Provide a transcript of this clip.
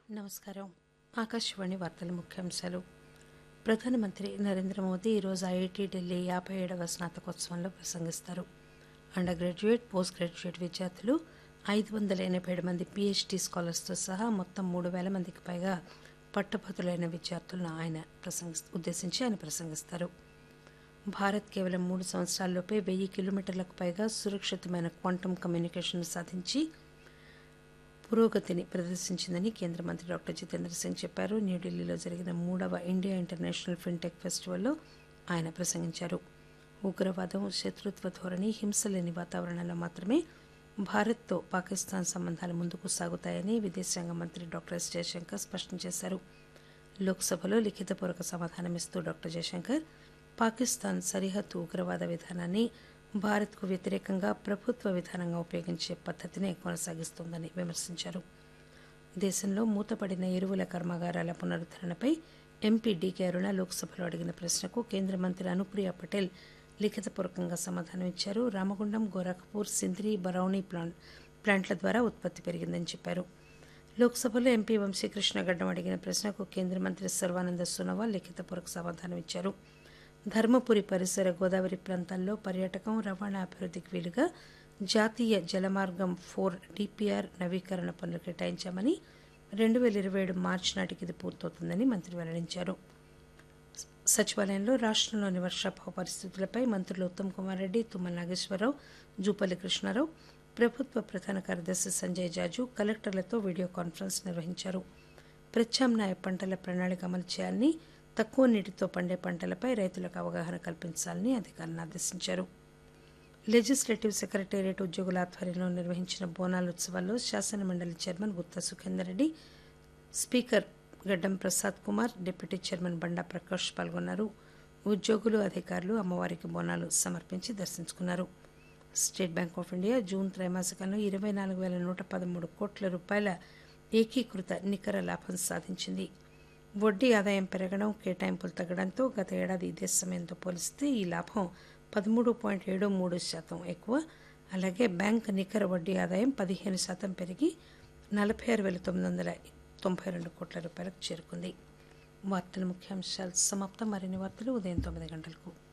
నమస్కారం ఆకాశవాణి వార్తల ముఖ్యాంశాలు ప్రధానమంత్రి నరేంద్ర మోదీ ఈరోజు ఐఐటి ఢిల్లీ యాభై ఏడవ స్నాతకోత్సవంలో ప్రసంగిస్తారు అండర్ గ్రాడ్యుయేట్ పోస్ట్ గ్రాడ్యుయేట్ విద్యార్థులు ఐదు వందల ఎనభై ఏడు మంది పీహెచ్డీ స్కాలర్స్తో సహా మొత్తం మూడు వేల మందికి పైగా పట్టభద్రులైన విద్యార్థులను ఆయన ప్రసంగి ఉద్దేశించి ఆయన ప్రసంగిస్తారు భారత్ కేవలం మూడు సంవత్సరాల్లోపే వెయ్యి కిలోమీటర్లకు పైగా సురక్షితమైన క్వాంటమ్ కమ్యూనికేషన్ సాధించి పురోగతిని ప్రదర్శించిందని కేంద్ర మంత్రి డాక్టర్ జితేంద్ర సింగ్ చెప్పారు న్యూఢిల్లీలో జరిగిన మూడవ ఇండియా ఇంటర్నేషనల్ ఫిన్టెక్ ఫెస్టివల్లో ఆయన ప్రసంగించారు ఉగ్రవాదం శత్రుత్వ ధోరణి హింస లేని వాతావరణంలో మాత్రమే భారత్తో పాకిస్తాన్ సంబంధాలు ముందుకు సాగుతాయని విదేశాంగ మంత్రి డాక్టర్ ఎస్ జయశంకర్ స్పష్టం చేశారు లోక్సభలో లిఖితపూర్వక సమాధానమిస్తూ డాక్టర్ జయశంకర్ పాకిస్తాన్ సరిహద్దు ఉగ్రవాద విధానాన్ని భారత్కు వ్యతిరేకంగా ప్రభుత్వ విధానంగా ఉపయోగించే పద్ధతినే కొనసాగిస్తోందని విమర్శించారు దేశంలో మూతపడిన ఎరువుల కర్మాగారాల పునరుద్దరణపై ఎంపీ డీకే అరుణ లోక్సభలో అడిగిన ప్రశ్నకు కేంద్ర మంత్రి అనుప్రియ పటేల్ లిఖితపూర్వకంగా సమాధానం ఇచ్చారు రామగుండం గోరఖ్పూర్ సింద్రి బరౌని ప్లాంట్ ప్లాంట్ల ద్వారా ఉత్పత్తి పెరిగిందని చెప్పారు లోక్సభలో ఎంపీ వంశీకృష్ణ గడ్డం అడిగిన ప్రశ్నకు కేంద్ర మంత్రి సర్వానంద సోనోవాల్ లిఖితపూర్వక సమాధానం ఇచ్చారు ధర్మపురి పరిసర గోదావరి ప్రాంతాల్లో పర్యాటకం రవాణా అభివృద్ధికి వీలుగా జాతీయ జలమార్గం ఫోర్ డిపిఆర్ నవీకరణ పనులు కేటాయించామని రెండు వేల ఇరవై ఏడు మార్చి నాటికి ఇది పూర్తవుతుందని మంత్రి వెల్లడించారు సచివాలయంలో రాష్ట్రంలోని వర్షాభావ పరిస్థితులపై మంత్రులు ఉత్తమ్ కుమార్ రెడ్డి తుమ్మల నాగేశ్వరరావు జూపల్లి కృష్ణారావు ప్రభుత్వ ప్రధాన కార్యదర్శి సంజయ్ జాజు కలెక్టర్లతో వీడియో కాన్ఫరెన్స్ నిర్వహించారు ప్రత్యామ్నాయ పంటల ప్రణాళిక అమలు చేయాలని తక్కువ నీటితో పండే పంటలపై రైతులకు అవగాహన కల్పించాలని అధికారులను ఆదేశించారు లెజిస్లేటివ్ సెక్రటేరియట్ ఉద్యోగుల ఆధ్వర్యంలో నిర్వహించిన బోనాల ఉత్సవాల్లో శాసనమండలి chairman Gutha Sukender Reddy speaker Gaddam Prasad Kumar deputy chairman Banda Prakash పాల్గొన్నారు ఉద్యోగులు అధికారులు అమ్మవారికి బోనాలు సమర్పించి దర్శించుకున్నారు State Bank of India June త్రైమాసికంలో ఇరవై నాలుగు వేల నూట పదమూడు కోట్ల రూపాయల ఏకీకృత నికర లాభం సాధించింది వడ్డీ ఆదాయం పెరగడం కేటాయింపులు తగ్గడంతో గత ఏడాది ఇదే సమయంతో పోలిస్తే ఈ లాభం పదమూడు పాయింట్ ఏడు మూడు శాతం ఎక్కువ అలాగే బ్యాంక్ నికర వడ్డీ ఆదాయం పదిహేను శాతం పెరిగి నలభై ఆరు వేల తొమ్మిది వందల తొంభై రెండు కోట్ల రూపాయలకు చేరుకుంది వార్తల ముఖ్యాంశాలు సమాప్తం మరిన్ని వార్తలు ఉదయం తొమ్మిది గంటలకు